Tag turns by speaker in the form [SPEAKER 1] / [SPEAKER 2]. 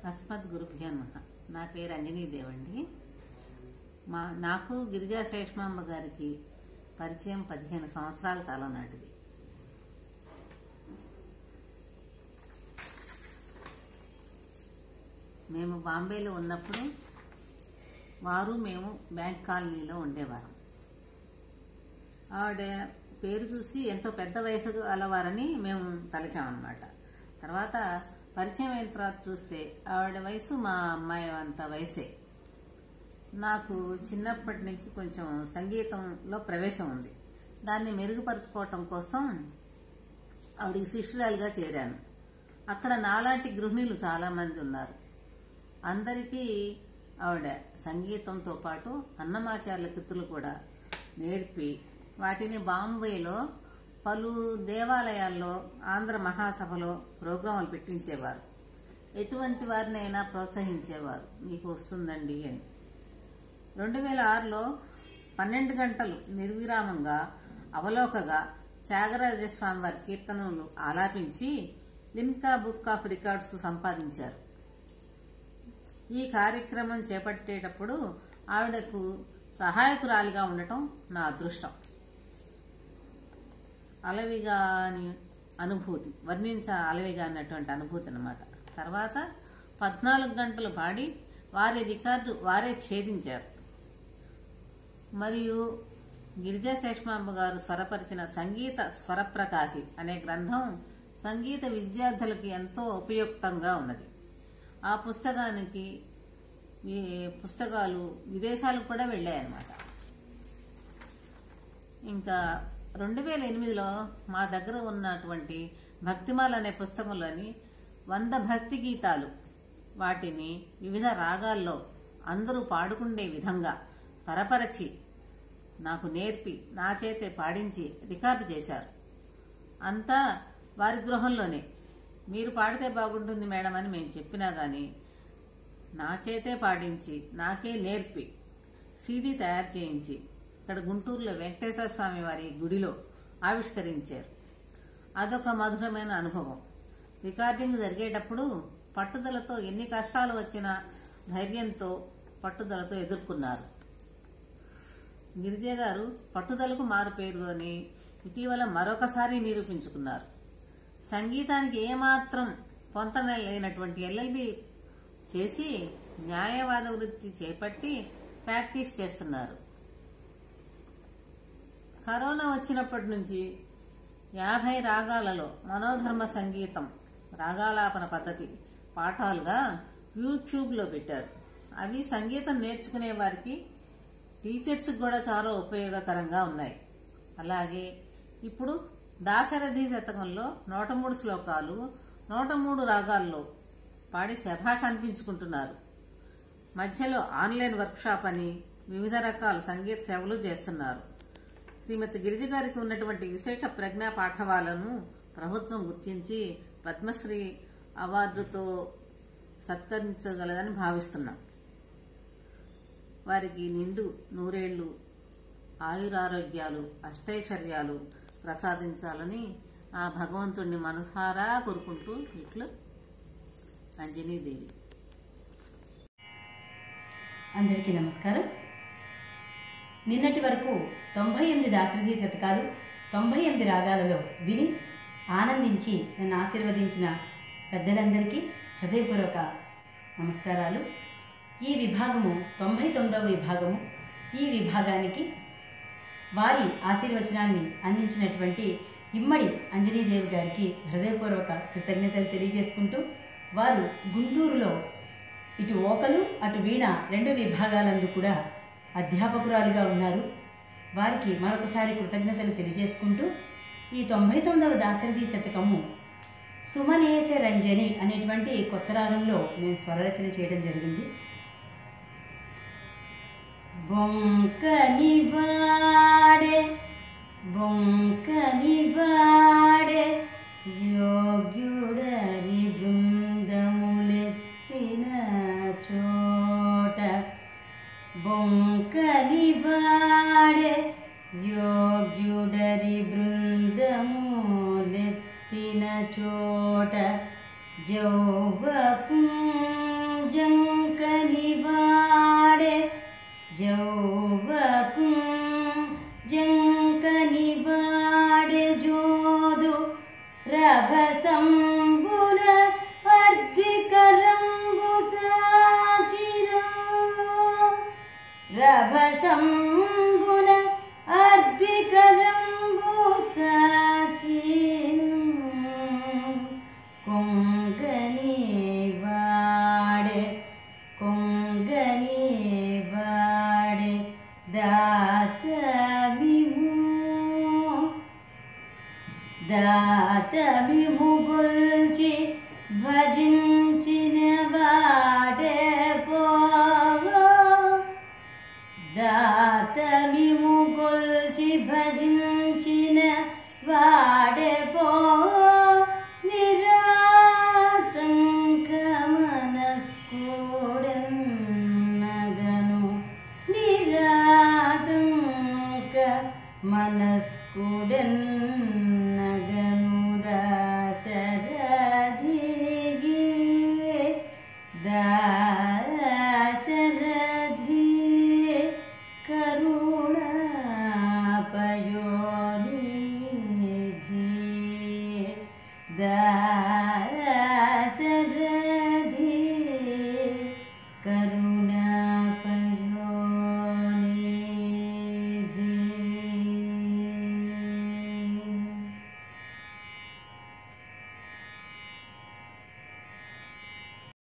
[SPEAKER 1] అస్మద్ గురుభ్యో నమః నా పేరు అంజనీదేవ్ అండి మా నాకు గిరిజా శేషమాంబ గారికి పరిచయం పదిహేను సంవత్సరాల కాలం నాటిది మేము బాంబేలో ఉన్నప్పుడు వారు మేము బ్యాంక్ కాలనీలో ఉండేవారం ఆవిడ పేరు చూసి ఎంతో పెద్ద వయసు గలవారని మేము తలచామన్నమాట తర్వాత పరిచయం అయిన తర్వాత చూస్తే ఆవిడ వయసు మా అమ్మాయి అంత వయసే నాకు చిన్నప్పటి నుంచి కొంచెం సంగీతంలో ప్రవేశం ఉంది దాన్ని మెరుగుపరుచుకోవటం కోసం ఆవిడికి శిష్యురాలుగా చేరాను అక్కడ నాలాంటి గృహిణులు చాలామంది ఉన్నారు అందరికీ ఆవిడ సంగీతంతో పాటు అన్నమాచార్య కృతులు కూడా నేర్పి వాటిని బాంబేలో పలు దేవాలయాల్లో ఆంధ్ర మహాసభలో ప్రోగ్రాములు పెట్టించేవారు ఎటువంటి వారినైనా ప్రోత్సహించేవారు మీకు వస్తుందండి అని రెండు వేల ఆరులో పన్నెండు గంటలు నిర్విరామంగా అవలోకగా త్యాగరాజస్వామి వారి కీర్తనలు ఆలాపించి లిమ్కా బుక్ ఆఫ్ రికార్డ్స్ సంపాదించారు ఈ కార్యక్రమం చేపట్టేటప్పుడు ఆవిడకు సహాయకురాలిగా ఉండటం నా అదృష్టం అలవిగా అని అనుభూతి వర్ణించ అలవిగా అన్నటువంటి అనుభూతి అనమాట తర్వాత పద్నాలుగు గంటలు పాడి వారి రికార్డు వారే ఛేదించారు మరియు గిరిజా శేషమాంబ గారు స్వరపరిచిన సంగీత స్వరప్రకాశి అనే గ్రంథం సంగీత విద్యార్థులకు ఎంతో ఉపయుక్తంగా ఉన్నది ఆ పుస్తకానికి ఈ పుస్తకాలు విదేశాలకు కూడా వెళ్ళాయన్నమాట ఇంకా రెండు వేల ఎనిమిదిలో మా దగ్గర ఉన్నటువంటి భక్తిమాల అనే పుస్తకంలోని వంద భక్తి గీతాలు వాటిని వివిధ రాగాల్లో అందరూ పాడుకుండే విధంగా పరపరచి నాకు నేర్పి నా చేతే పాడించి రికార్డు చేశారు అంతా వారి గృహంలోనే మీరు పాడితే బాగుంటుంది మేడం అని మేము చెప్పినా కానీ నా చేతే పాడించి నాకే నేర్పి సీడీ తయారు చేయించి ఇక్కడ గుంటూరులో వెంకటేశ్వర స్వామి వారి గుడిలో ఆవిష్కరించారు అదొక మధురమైన అనుభవం రికార్డింగ్ జరిగేటప్పుడు పట్టుదలతో ఎన్ని కష్టాలు వచ్చినా ధైర్యంతో పట్టుదలతో ఎదుర్కొన్నారు గిరిజ గారు పట్టుదలకు మారు పేరు అని ఇటీవల మరొకసారి నిరూపించుకున్నారు సంగీతానికి ఏమాత్రం పొంతన లేనటువంటి ఎల్ఎల్బి చేసి న్యాయవాద వృత్తి చేపట్టి ప్రాక్టీస్ చేస్తున్నారు కరోనా వచ్చినప్పటి నుంచి యాభై రాగాలలో మనోధర్మ సంగీతం రాగాలాపన పద్ధతి పాఠాలుగా యూట్యూబ్లో పెట్టారు అవి సంగీతం నేర్చుకునే వారికి టీచర్స్కి కూడా చాలా ఉపయోగకరంగా ఉన్నాయి అలాగే ఇప్పుడు దాశరథి శతకంలో నూట మూడు శ్లోకాలు నూట మూడు రాగాల్లో పాడి శభాష అనిపించుకుంటున్నారు మధ్యలో ఆన్లైన్ వర్క్షాప్ అని వివిధ రకాల సంగీత సేవలు చేస్తున్నారు శ్రీమతి గిరిజ గారికి ఉన్నటువంటి విశేష ప్రజ్ఞా పాఠవాలను ప్రభుత్వం గుర్తించి పద్మశ్రీ అవార్డుతో సత్కరించగలదని భావిస్తున్నాం వారికి నిండు నూరేళ్లు ఆయురారోగ్యాలు అష్టైశ్వర్యాలు ప్రసాదించాలని ఆ భగవంతుణ్ణి మనసారా కోరుకుంటూ ఇట్లు అంజనీదేవి
[SPEAKER 2] అందరికీ నమస్కారం నిన్నటి వరకు తొంభై ఎనిమిది దాశరథి శతకాలు తొంభై ఎనిమిది రాగాలలో విని ఆనందించి నన్ను ఆశీర్వదించిన పెద్దలందరికీ హృదయపూర్వక నమస్కారాలు ఈ విభాగము తొంభై తొమ్మిదవ విభాగము ఈ విభాగానికి వారి ఆశీర్వచనాన్ని అందించినటువంటి ఇమ్మడి అంజనీదేవి గారికి హృదయపూర్వక కృతజ్ఞతలు తెలియజేసుకుంటూ వారు గుంటూరులో ఇటు ఓకలు అటు వీణ రెండు విభాగాలందు కూడా అధ్యాపకురాలుగా ఉన్నారు వారికి మరొకసారి కృతజ్ఞతలు తెలియజేసుకుంటూ ఈ తొంభై తొమ్మిదవ దాశరథి శతకము సుమనేశ రంజని అనేటువంటి కొత్త రాగంలో నేను స్వరరచన చేయడం జరిగింది బొంకని వాడే బొంకని వాడే యోగ్యుడరి బృందములెత్తిన చోట బొంకని వాడే యోగ్యుడరి బృందములెత్తిన చోట జౌవకుండ జౌ